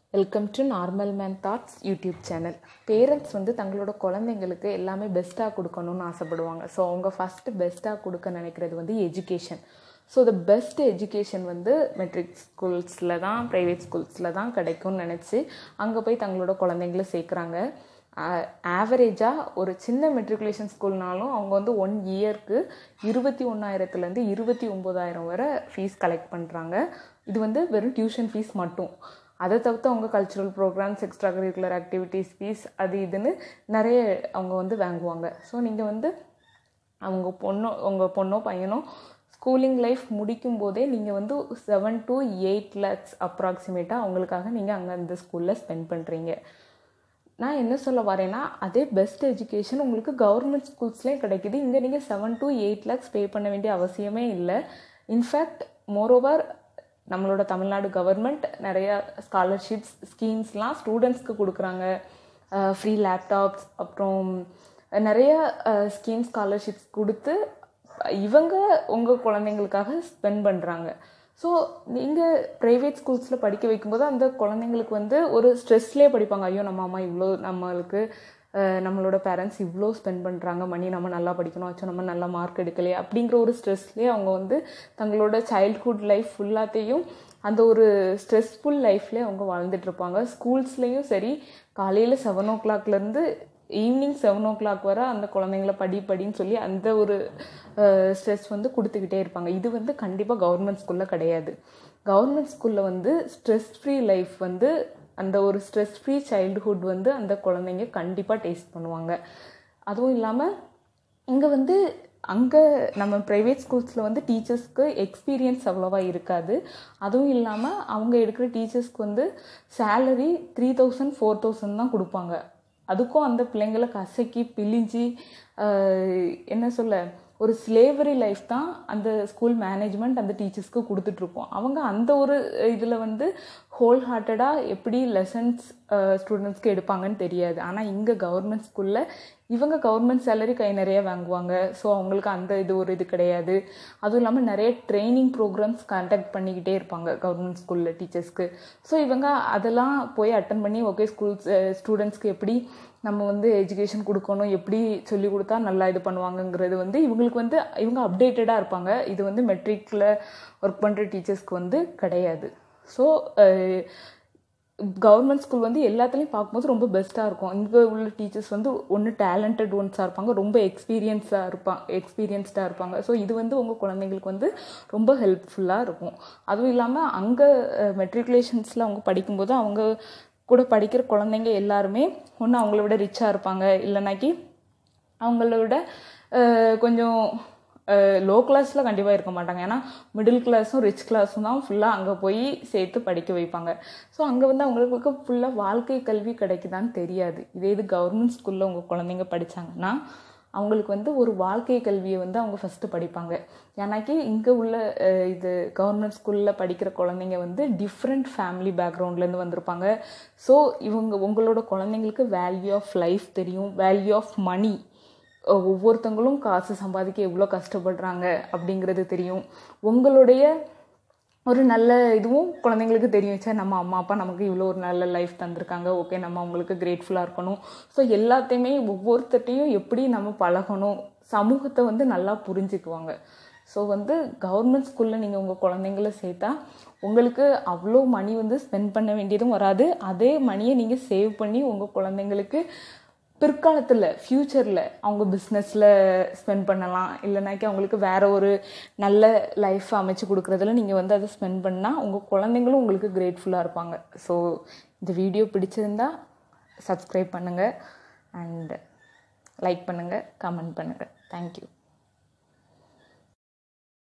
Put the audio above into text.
welcome to normal man thoughts YouTube channel parents வந்து தங்களோட குழந்தைங்களுக்கு எல்லாமே பெஸ்ட்டாக கொடுக்கணும்னு ஆசைப்படுவாங்க ஸோ அவங்க ஃபஸ்ட்டு பெஸ்ட்டாக கொடுக்க நினைக்கிறது வந்து education so the best education வந்து மெட்ரிக் ஸ்கூல்ஸில் தான் ப்ரைவேட் ஸ்கூல்ஸில் தான் கிடைக்கும்னு நினச்சி அங்கே போய் தங்களோட குழந்தைங்கள சேர்க்குறாங்க ஆவரேஜாக ஒரு சின்ன மெட்ரிகுலேஷன் ஸ்கூல்னாலும் அவங்க வந்து ஒன் இயர்க்கு இருபத்தி ஒன்றாயிரத்துலேருந்து இருபத்தி ஒம்போதாயிரம் வரை ஃபீஸ் கலெக்ட் பண்ணுறாங்க இது வந்து வெறும் டியூஷன் ஃபீஸ் மட்டும் அதை தவிர்த்து அவங்க cultural programmes extracurricular activities fees அது இதுன்னு நிறைய அவங்க வந்து வாங்குவாங்க ஸோ நீங்கள் வந்து அவங்க பொண்ணோ உங்கள் பொண்ணோ பையனோ ஸ்கூலிங் லைஃப் முடிக்கும் போதே நீங்கள் வந்து செவன் டு எயிட் லேக்ஸ் அப்ராக்சிமேட்டாக அவங்களுக்காக நீங்கள் அங்கே அந்த ஸ்கூலில் ஸ்பெண்ட் பண்ணுறீங்க நான் என்ன சொல்ல வரேன்னா அதே பெஸ்ட் எஜுகேஷன் உங்களுக்கு கவர்மெண்ட் ஸ்கூல்ஸ்லேயும் கிடைக்குது இங்கே நீங்கள் seven to eight lakhs pay பண்ண வேண்டிய அவசியமே இல்லை இன்ஃபேக்ட் மோரோவர் நம்மளோட தமிழ்நாடு கவர்மெண்ட் நிறையா ஸ்காலர்ஷிப்ஸ் ஸ்கீம்ஸ்லாம் ஸ்டூடெண்ட்ஸ்க்கு கொடுக்குறாங்க ஃப்ரீ லேப்டாப்ஸ் அப்புறம் நிறைய ஸ்கீம் ஸ்காலர்ஷிப்ஸ் கொடுத்து இவங்க உங்கள் குழந்தைங்களுக்காக ஸ்பெண்ட் பண்ணுறாங்க ஸோ நீங்கள் ப்ரைவேட் ஸ்கூல்ஸில் படிக்க வைக்கும்போது அந்த குழந்தைங்களுக்கு வந்து ஒரு ஸ்ட்ரெஸ்லேயே படிப்பாங்க ஐயோ நம்ம அம்மா இவ்வளோ நம்மளுக்கு நம்மளோட பேரண்ட்ஸ் இவ்வளோ ஸ்பெண்ட் பண்ணுறாங்க மணி நம்ம நல்லா படிக்கணும் ஆச்சோ நம்ம நல்லா மார்க் எடுக்கலையே அப்படிங்கிற ஒரு ஸ்ட்ரெஸ்லேயே அவங்க வந்து தங்களோட சைல்ட்ஹுட் லைஃப் ஃபுல்லாத்தையும் அந்த ஒரு ஸ்ட்ரெஸ்ஃபுல் லைஃப்லேயே அவங்க வாழ்ந்துட்டுருப்பாங்க ஸ்கூல்ஸ்லேயும் சரி காலையில் செவன் ஓ கிளாக்லேருந்து ஈவினிங் செவன் ஓ கிளாக் வரை அந்த குழந்தைங்கள படி படின்னு சொல்லி அந்த ஒரு ஸ்ட்ரெஸ் வந்து கொடுத்துக்கிட்டே இருப்பாங்க இது வந்து கண்டிப்பாக கவர்மெண்ட் ஸ்கூலில் கிடையாது கவர்மெண்ட் ஸ்கூலில் வந்து ஸ்ட்ரெஸ் ஃப்ரீ லைஃப் வந்து அந்த ஒரு ஸ்ட்ரெஸ் ஃப்ரீ சைல்டுஹுட் வந்து அந்த குழந்தைங்க கண்டிப்பாக டேஸ்ட் பண்ணுவாங்க அதுவும் இல்லாமல் இங்கே வந்து அங்கே நம்ம ப்ரைவேட் ஸ்கூல்ஸில் வந்து டீச்சர்ஸ்க்கு எக்ஸ்பீரியன்ஸ் அவ்வளோவா இருக்காது அதுவும் இல்லாமல் அவங்க எடுக்கிற டீச்சர்ஸ்க்கு வந்து salary three thousand four thousand தான் கொடுப்பாங்க அதுக்கும் அந்த பிள்ளைங்களை கசக்கி பிழிஞ்சு என்ன சொல்ல ஒரு ஸ்லேவரி லைஃப் தான் அந்த ஸ்கூல் மேனேஜ்மெண்ட் அந்த டீச்சர்ஸ்க்கு கொடுத்துட்ருக்கோம் அவங்க அந்த ஒரு இதில் வந்து ஹோல் ஹார்ட்டடாக எப்படி லெசன்ஸ் ஸ்டூடெண்ட்ஸ்க்கு எடுப்பாங்கன்னு தெரியாது ஆனால் இங்கே கவர்மெண்ட் ஸ்கூலில் இவங்க கவர்மெண்ட் சேலரி கை நிறைய வாங்குவாங்க ஸோ அவங்களுக்கு அந்த இது ஒரு இது கிடையாது அதுவும் இல்லாமல் நிறைய ட்ரைனிங் ப்ரோக்ராம்ஸ் கான்டாக்ட் பண்ணிக்கிட்டே இருப்பாங்க கவர்மெண்ட் ஸ்கூலில் டீச்சர்ஸ்க்கு ஸோ இவங்க அதெல்லாம் போய் அட்டன் பண்ணி ஓகே ஸ்கூல்ஸ் ஸ்டூடெண்ட்ஸ்க்கு எப்படி நம்ம வந்து எஜுகேஷன் கொடுக்கணும் எப்படி சொல்லி கொடுத்தா நல்லா இது பண்ணுவாங்கங்கிறது வந்து இவங்களுக்கு வந்து இவங்க அப்டேட்டடாக இருப்பாங்க இது வந்து மெட்ரிக்கில் ஒர்க் பண்ணுற டீச்சர்ஸ்க்கு வந்து கிடையாது ஸோ கவர்மெண்ட் ஸ்கூல் வந்து எல்லாத்துலேயும் பார்க்கும்போது ரொம்ப பெஸ்ட்டாக இருக்கும் இங்கே உள்ள டீச்சர்ஸ் வந்து ஒன்று டேலண்டட் ஒன்ஸாக இருப்பாங்க ரொம்ப எக்ஸ்பீரியன்ஸாக இருப்பாங்க எக்ஸ்பீரியன்ஸ்டாக இருப்பாங்க ஸோ இது வந்து உங்கள் குழந்தைங்களுக்கு வந்து ரொம்ப ஹெல்ப்ஃபுல்லாக இருக்கும் அதுவும் இல்லாமல் அங்கே மெட்ரிகுலேஷன்ஸில் அவங்க படிக்கும்போது அவங்க கூட படிக்கிற குழந்தைங்க எல்லாருமே ஒன்று அவங்கள விட ரிச்சாக இருப்பாங்க இல்லைனாக்கி அவங்கள விட கொஞ்சம் லோ கிளாஸில் கண்டிப்பாக இருக்க மாட்டாங்க ஏன்னா மிடில் கிளாஸும் ரிச் கிளாஸும் தான் ஃபுல்லாக அங்கே போய் சேர்த்து படிக்க வைப்பாங்க ஸோ அங்கே வந்து அவங்களுக்கு ஃபுல்லாக வாழ்க்கை கல்வி கிடைக்குதான்னு தெரியாது இதே இது கவர்மெண்ட் ஸ்கூலில் உங்கள் குழந்தைங்க படித்தாங்கன்னா அவங்களுக்கு வந்து ஒரு வாழ்க்கை கல்வியை வந்து அவங்க ஃபஸ்ட்டு படிப்பாங்க ஏன்னாக்கி இங்கே உள்ள இது கவர்மெண்ட் ஸ்கூலில் படிக்கிற குழந்தைங்க வந்து டிஃப்ரெண்ட் ஃபேமிலி பேக்ரவுண்ட்லேருந்து வந்திருப்பாங்க ஸோ இவங்க உங்களோட குழந்தைங்களுக்கு வேல்யூ ஆஃப் லைஃப் தெரியும் வேல்யூ ஆஃப் மணி ஒவ்வொருத்தங்களும் காசு சம்பாதிக்க எவ்வளோ கஷ்டப்படுறாங்க அப்படிங்கிறது தெரியும் உங்களுடைய ஒரு நல்ல இதுவும் குழந்தைங்களுக்கு தெரியும் சார் நம்ம அம்மா அப்பா நமக்கு இவ்வளோ ஒரு நல்ல லைஃப் தந்திருக்காங்க ஓகே நம்ம அவங்களுக்கு கிரேட்ஃபுல்லாக இருக்கணும் ஸோ எல்லாத்தையுமே ஒவ்வொருத்தட்டையும் எப்படி நம்ம பழகணும் சமூகத்தை வந்து நல்லா புரிஞ்சுக்குவாங்க ஸோ வந்து கவர்மெண்ட் ஸ்கூலில் நீங்கள் உங்கள் குழந்தைங்கள சேர்த்தா உங்களுக்கு அவ்வளோ மணி வந்து ஸ்பெண்ட் பண்ண வேண்டியதும் வராது அதே மணியை நீங்கள் சேவ் பண்ணி உங்கள் குழந்தைங்களுக்கு பிற்காலத்தில் ஃப்யூச்சரில் அவங்க பிஸ்னஸில் ஸ்பெண்ட் பண்ணலாம் இல்லைனாக்கி அவங்களுக்கு வேறு ஒரு நல்ல லைஃப் அமைச்சு கொடுக்குறதுல நீங்கள் வந்து அதை ஸ்பெண்ட் பண்ணால் உங்கள் குழந்தைங்களும் உங்களுக்கு கிரேட்ஃபுல்லாக இருப்பாங்க ஸோ இந்த வீடியோ பிடிச்சிருந்தா சப்ஸ்கிரைப் பண்ணுங்கள் அண்ட் லைக் பண்ணுங்கள் கமெண்ட் பண்ணுங்கள் தேங்க்யூ